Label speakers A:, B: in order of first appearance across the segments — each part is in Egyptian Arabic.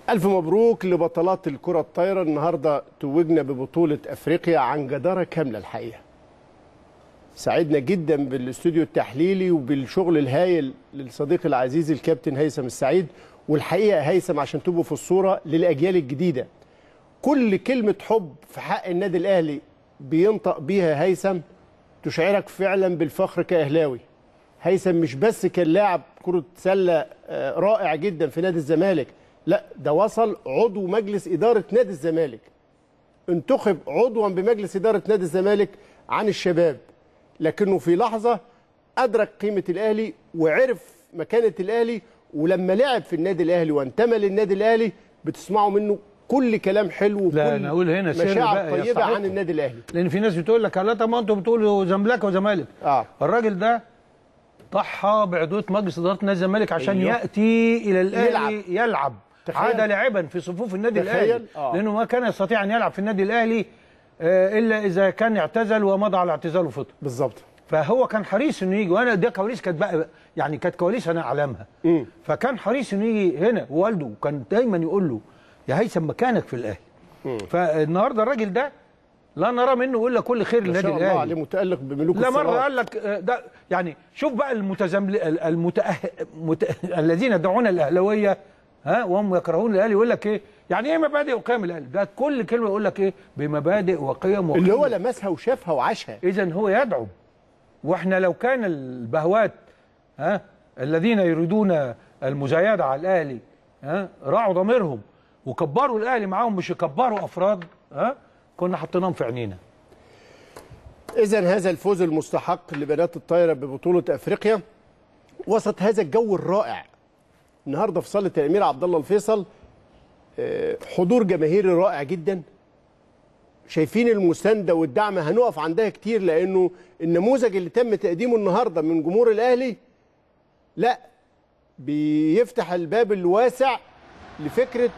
A: ألف مبروك لبطلات الكرة الطايرة النهاردة توجنا ببطولة أفريقيا عن جدارة كاملة الحقيقة سعدنا جدا بالاستوديو التحليلي وبالشغل الهايل للصديق العزيز الكابتن هيثم السعيد والحقيقة هيثم عشان تبقوا في الصورة للأجيال الجديدة كل كلمة حب في حق النادي الأهلي بينطق بيها هيثم تشعرك فعلا بالفخر كأهلاوي هيثم مش بس كان لاعب كرة سلة آه، رائع جدا في نادي الزمالك لا ده وصل عضو مجلس إدارة نادي الزمالك انتخب عضوا بمجلس إدارة نادي الزمالك عن الشباب لكنه في لحظة أدرك قيمة الأهلي وعرف مكانة الأهلي ولما لعب في النادي الأهلي وانتمى للنادي الأهلي بتسمعوا منه كل كلام حلو
B: لا،
A: وكل
B: أنا أقول هنا سر
A: مشاعر
B: بقى
A: طيبة
B: يستحقه.
A: عن النادي الأهلي
B: لان في ناس بتقول لك لا طب ما انتوا بتقولوا زملكه وزمالك
A: اه
B: الراجل ده ضحى بعضويه مجلس اداره نادي الزمالك عشان
A: أيوه.
B: ياتي الى الاهلي
A: يلعب.
B: يلعب, يلعب.
A: تخيل.
B: عاد لاعبا في صفوف النادي
A: تخيل.
B: الاهلي
A: آه.
B: لانه ما كان يستطيع ان يلعب في النادي الاهلي آه، الا اذا كان اعتزل ومضى على اعتزاله فتره
A: بالظبط
B: فهو كان حريص انه يجي وانا دي كواليس كانت بقى يعني كانت كواليس انا اعلمها
A: مم.
B: فكان حريص انه يجي هنا ووالده كان دايما يقول له يا هيثم مكانك في الاهلي فالنهارده الراجل ده لا نرى منه الا كل خير
A: ما
B: للنادي
A: شاء الله
B: الاهلي
A: عليه متألق بملوك
B: لا مره
A: الثروات.
B: قال لك آه، ده يعني شوف بقى المتزمل المتأه... مت... الذين يدعون الاهلاويه ها وهم يكرهون الاهلي يقول لك ايه يعني ايه مبادئ وقيم الاهلي ده كل كلمه يقول لك ايه بمبادئ وقيم
A: اللي هو
B: وقيم
A: لمسها وشافها وعاشها
B: اذا هو يدعو واحنا لو كان البهوات ها الذين يريدون المزايده على الاهلي ها راعوا ضميرهم وكبروا الاهلي معاهم مش يكبروا افراد ها كنا حطيناهم في عينينا
A: إذا هذا الفوز المستحق لبنات الطايرة ببطولة أفريقيا وسط هذا الجو الرائع النهارده في صالة الأمير عبد الله الفيصل آه، حضور جماهيري رائع جدا شايفين المساندة والدعم هنقف عندها كتير لأنه النموذج اللي تم تقديمه النهارده من جمهور الأهلي لا بيفتح الباب الواسع لفكرة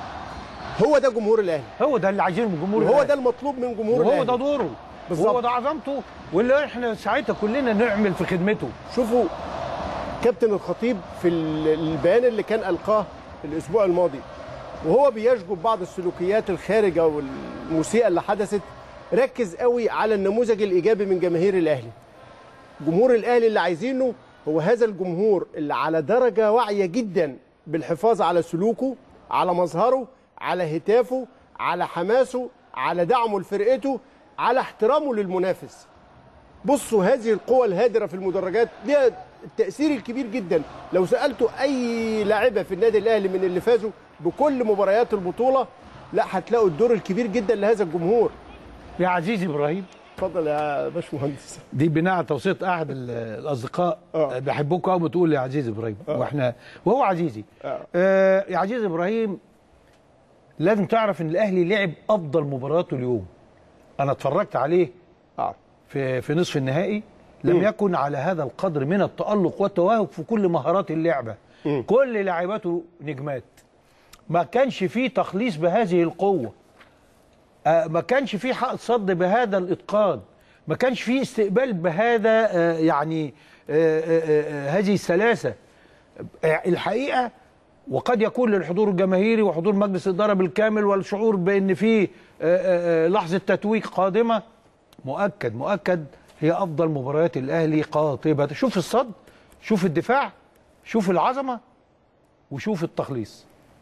A: هو ده جمهور الأهلي
B: هو ده اللي عايزينه من الجمهور
A: وهو
B: الأهلي.
A: ده المطلوب من جمهور
B: وهو
A: الأهلي
B: ده دوره
A: بالظبط.
B: وهو ده عظمته واللي احنا ساعتها كلنا نعمل في خدمته
A: شوفوا كابتن الخطيب في ال- البيان اللي كان ألقاه الأسبوع الماضي وهو بيشجب بعض السلوكيات الخارجة والمسيئة اللي حدثت ركز قوي على النموذج الإيجابي من جماهير الأهلي جمهور الأهلي اللي عايزينه هو هذا الجمهور اللي على درجة واعية جدا بالحفاظ على سلوكه على مظهره على هتافه على حماسه على دعمه لفرقته على احترامه للمنافس بصوا هذه القوى الهادرة في المدرجات ليها التأثير الكبير جدا لو سألتوا أي لاعبة في النادي الأهلي من اللي فازوا بكل مباريات البطولة لا هتلاقوا الدور الكبير جدا لهذا الجمهور
B: يا عزيزي ابراهيم
A: اتفضل يا باشمهندس
B: دي بناء على توصيه احد ال- الاصدقاء
A: آه.
B: آه. بحبوك قوي تقول يا عزيزي ابراهيم
A: آه.
B: واحنا وهو عزيزي
A: آه.
B: آه يا عزيزي ابراهيم لازم تعرف ان الاهلي لعب افضل مباراته اليوم انا اتفرجت عليه
A: اه
B: في في نصف النهائي لم
A: مم.
B: يكن على هذا القدر من التألق والتوهج في كل مهارات اللعبة
A: مم.
B: كل لاعباته نجمات ما كانش فيه تخليص بهذه القوة آه، ما كانش فيه حق صد بهذا الإتقان ما كانش فيه استقبال بهذا آه، يعني آه، آه، آه، هذه السلاسة آه، الحقيقة وقد يكون للحضور الجماهيري وحضور مجلس الإدارة بالكامل والشعور بأن في آه، آه، آه، لحظة تتويج قادمة مؤكد مؤكد هي افضل مباريات الاهلي قاطبه شوف الصد شوف الدفاع شوف العظمه وشوف التخليص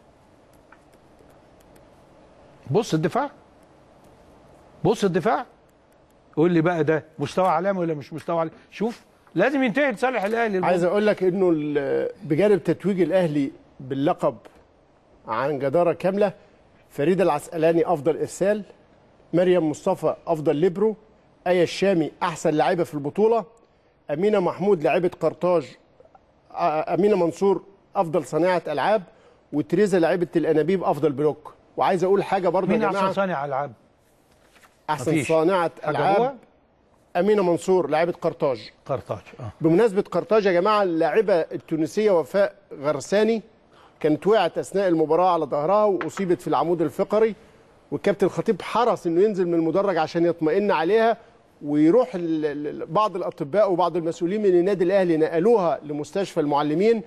B: بص الدفاع بص الدفاع قول لي بقى ده مستوى عالمي ولا مش مستوى عالمي شوف لازم ينتهي لصالح الاهلي
A: عايز اقول لك انه ال- بجانب تتويج الاهلي باللقب عن جداره كامله فريده العسقلاني افضل ارسال مريم مصطفى افضل ليبرو ايه الشامي احسن لاعيبه في البطوله امينه محمود لاعيبه قرطاج آه، امينه منصور افضل صانعه العاب وتريزا لاعيبه الانابيب افضل بلوك وعايز اقول حاجه برضه يا
B: مين
A: جماعه
B: احسن صانع العاب
A: احسن
B: مفيش.
A: صانعه
B: حاجة هو؟
A: العاب امينه منصور لاعيبه قرطاج
B: قرطاج اه
A: بمناسبة قرطاج يا جماعة اللاعبة التونسية وفاء غرساني كانت وقعت أثناء المباراة على ظهرها وأصيبت في العمود الفقري والكابتن الخطيب حرص إنه ينزل من المدرج عشان يطمئن عليها ويروح ال- ال- بعض الأطباء وبعض المسؤولين من النادي الأهلي نقلوها لمستشفى المعلمين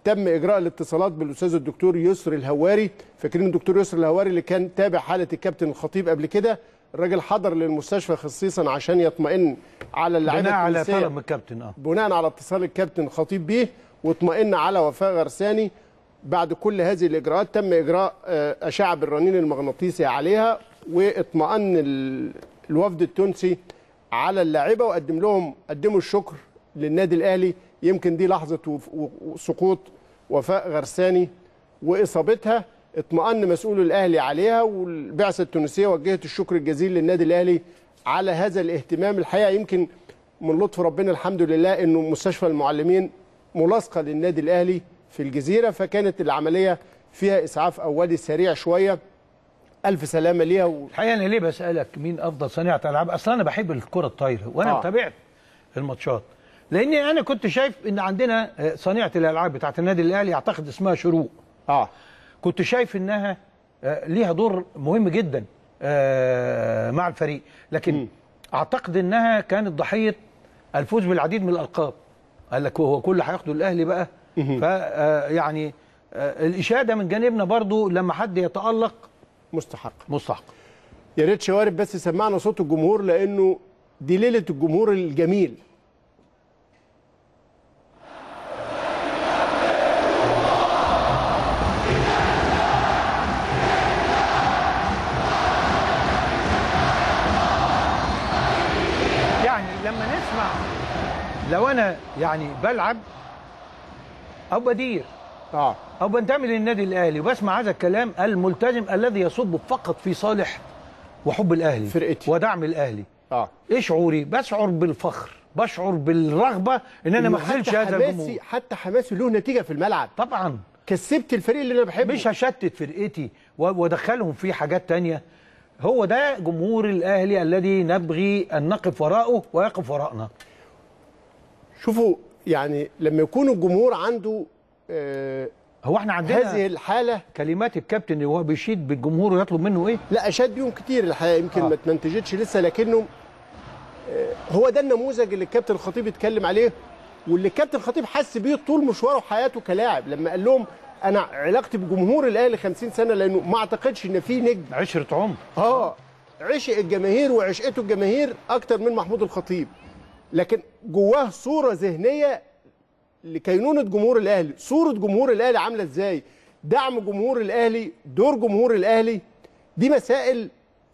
A: تم اجراء الاتصالات بالاستاذ الدكتور يسر الهواري فاكرين الدكتور يسر الهواري اللي كان تابع حاله الكابتن الخطيب قبل كده الراجل حضر للمستشفى خصيصا عشان يطمئن على اللعيبه
B: بناء على
A: التونسية.
B: طلب من الكابتن اه
A: بناء على اتصال الكابتن خطيب بيه واطمئن على وفاء غرساني بعد كل هذه الاجراءات تم اجراء آه، اشعه بالرنين المغناطيسي عليها واطمئن ال- الوفد التونسي على اللاعيبه وقدم لهم قدموا الشكر للنادي الاهلي يمكن دي لحظه وف- و- وسقوط وفاء غرساني واصابتها اطمأن مسؤول الاهلي عليها والبعثه التونسيه وجهت الشكر الجزيل للنادي الاهلي على هذا الاهتمام الحقيقه يمكن من لطف ربنا الحمد لله انه مستشفى المعلمين ملاصقه للنادي الاهلي في الجزيره فكانت العمليه فيها اسعاف اولي سريع شويه الف سلامه ليها و...
B: الحقيقه انا ليه بسالك مين افضل صانعه العاب اصلا انا بحب الكره الطايره وانا
A: آه.
B: تابعت الماتشات لاني انا كنت شايف ان عندنا آه، صانعه الالعاب بتاعت النادي الاهلي اعتقد اسمها شروق
A: اه
B: كنت شايف انها آه، ليها دور مهم جدا آه، مع الفريق لكن اعتقد انها كانت ضحيه الفوز بالعديد من الالقاب قال لك هو كل هياخده الاهلي بقى ف آه، يعني آه، الاشاده من جانبنا برضو لما حد يتالق
A: مستحق
B: مستحق
A: يا ريت شوارب بس سمعنا صوت الجمهور لانه دي ليله الجمهور الجميل
B: يعني لما نسمع لو انا يعني بلعب او بدير
A: اه
B: او بنتمي للنادي الاهلي وبسمع هذا الكلام الملتزم الذي يصب فقط في صالح وحب الاهلي
A: فرقتي.
B: ودعم الاهلي
A: اه
B: ايه شعوري بشعر بالفخر بشعر بالرغبه ان انا ما اخذلش
A: حتى
B: هذا الجمهور
A: حماسي حتى حماسي له نتيجه في الملعب
B: طبعا
A: كسبت الفريق اللي انا بحبه
B: مش هشتت فرقتي و- وادخلهم في حاجات تانية هو ده جمهور الاهلي الذي نبغي ان نقف وراءه ويقف وراءنا
A: شوفوا يعني لما يكون الجمهور عنده آه
B: هو احنا عندنا
A: هذه الحاله
B: كلمات الكابتن اللي هو بيشيد بالجمهور ويطلب منه ايه
A: لا اشاد بيهم كتير الحقيقه يمكن
B: آه.
A: ما تمنتجتش لسه لكنه آه، هو ده النموذج اللي الكابتن الخطيب اتكلم عليه واللي الكابتن الخطيب حس بيه طول مشواره وحياته كلاعب لما قال لهم انا علاقتي بجمهور الاهلي 50 سنه لانه ما اعتقدش ان في نجم
B: عشرة عمر
A: اه عشق الجماهير وعشقته الجماهير اكتر من محمود الخطيب لكن جواه صوره ذهنيه لكينونه جمهور الاهلي صوره جمهور الاهلي عامله ازاي دعم جمهور الاهلي دور جمهور الاهلي دي مسائل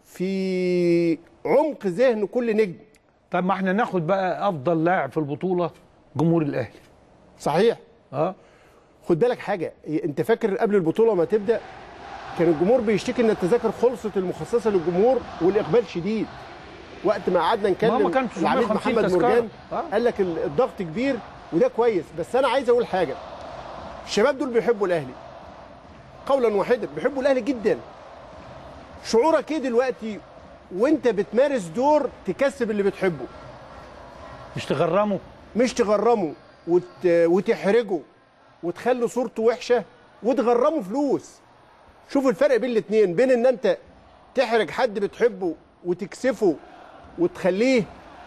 A: في عمق ذهن كل نجم
B: طب ما احنا ناخد بقى افضل لاعب في البطوله جمهور الاهلي
A: صحيح
B: اه
A: خد بالك حاجه انت فاكر قبل البطوله ما تبدا كان الجمهور بيشتكي ان التذاكر خلصت المخصصه للجمهور والاقبال شديد وقت ما قعدنا نتكلم
B: ما كان
A: العميد
B: 950
A: محمد
B: تذكرة.
A: مرجان
B: آه.
A: قال لك ال- الضغط كبير وده كويس بس انا عايز اقول حاجه الشباب دول بيحبوا الاهلي قولا واحدا بيحبوا الاهلي جدا شعورك ايه دلوقتي وانت بتمارس دور تكسب اللي بتحبه
B: مش تغرمه
A: مش تغرمه وت... وتحرجه وتخلي صورته وحشه وتغرمه فلوس شوف الفرق بين الاثنين بين ان انت تحرج حد بتحبه وتكسفه وتخليه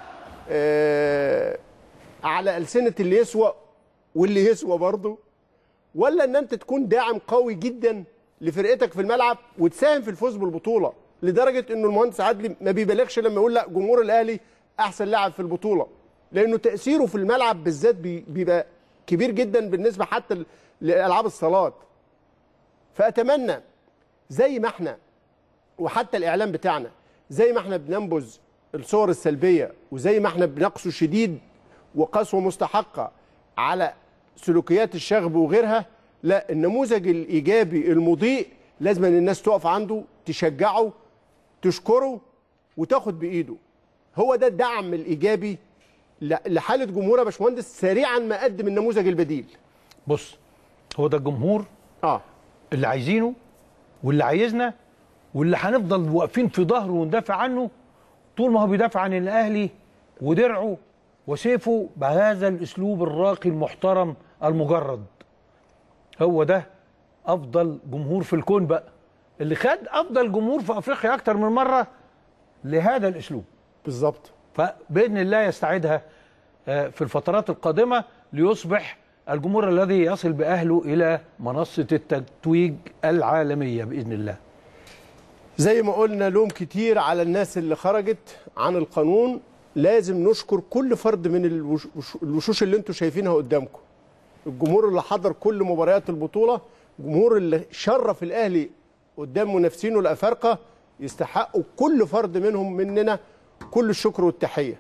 A: آه على ألسنة اللي يسوى واللي يسوى برضه ولا ان انت تكون داعم قوي جدا لفرقتك في الملعب وتساهم في الفوز بالبطوله لدرجه انه المهندس عدلي ما بيبالغش لما يقول لا جمهور الاهلي احسن لاعب في البطوله لانه تاثيره في الملعب بالذات بي- بيبقى كبير جدا بالنسبه حتى ل- لالعاب الصالات فاتمنى زي ما احنا وحتى الاعلام بتاعنا زي ما احنا بننبذ الصور السلبيه وزي ما احنا بنقسو شديد وقسوه مستحقه على سلوكيات الشغب وغيرها لا النموذج الايجابي المضيء لازم ان الناس تقف عنده تشجعه تشكره وتاخد بايده هو ده الدعم الايجابي ل- لحاله جمهور يا باشمهندس سريعا ما قدم النموذج البديل
B: بص هو ده الجمهور
A: اه
B: اللي عايزينه واللي عايزنا واللي هنفضل واقفين في ظهره وندافع عنه طول ما هو بيدافع عن الاهلي ودرعه وسيفه بهذا الاسلوب الراقي المحترم المجرد هو ده افضل جمهور في الكون بقى اللي خد افضل جمهور في افريقيا اكتر من مره لهذا الاسلوب
A: بالظبط
B: فباذن الله يستعيدها آه، في الفترات القادمه ليصبح الجمهور الذي يصل باهله الى منصه التتويج العالميه باذن الله
A: زي ما قلنا لوم كتير على الناس اللي خرجت عن القانون لازم نشكر كل فرد من الوش- وش- الوشوش اللي انتم شايفينها قدامكم الجمهور اللي حضر كل مباريات البطولة الجمهور اللي شرف الأهلي قدام منافسينه الأفارقة يستحقوا كل فرد منهم مننا كل الشكر والتحية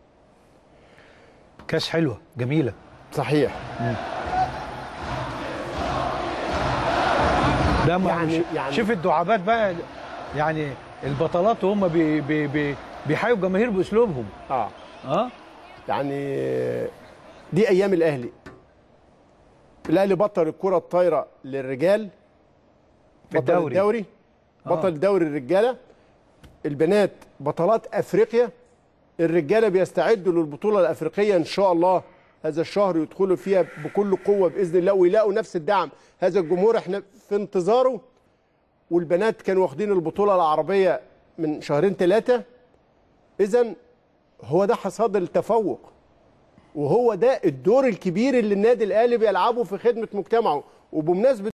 B: كاس حلوه جميله
A: صحيح
B: ده ما
A: يعني-
B: يعني
A: يعني-
B: يعني شوف الدعابات بقى يعني البطلات هم بي بي بي بيحيوا الجماهير باسلوبهم
A: اه
B: اه
A: يعني دي ايام الاهلي الاهلي بطل الكره الطايره للرجال بطل
B: الدوري.
A: الدوري بطل دوري الرجاله البنات بطلات افريقيا الرجاله بيستعدوا للبطوله الافريقيه ان شاء الله هذا الشهر يدخلوا فيها بكل قوه باذن الله ويلاقوا نفس الدعم هذا الجمهور احنا في انتظاره والبنات كانوا واخدين البطوله العربيه من شهرين ثلاثه اذا هو ده حصاد التفوق وهو ده الدور الكبير اللي النادي الاهلي بيلعبه في خدمه مجتمعه وبمناسبه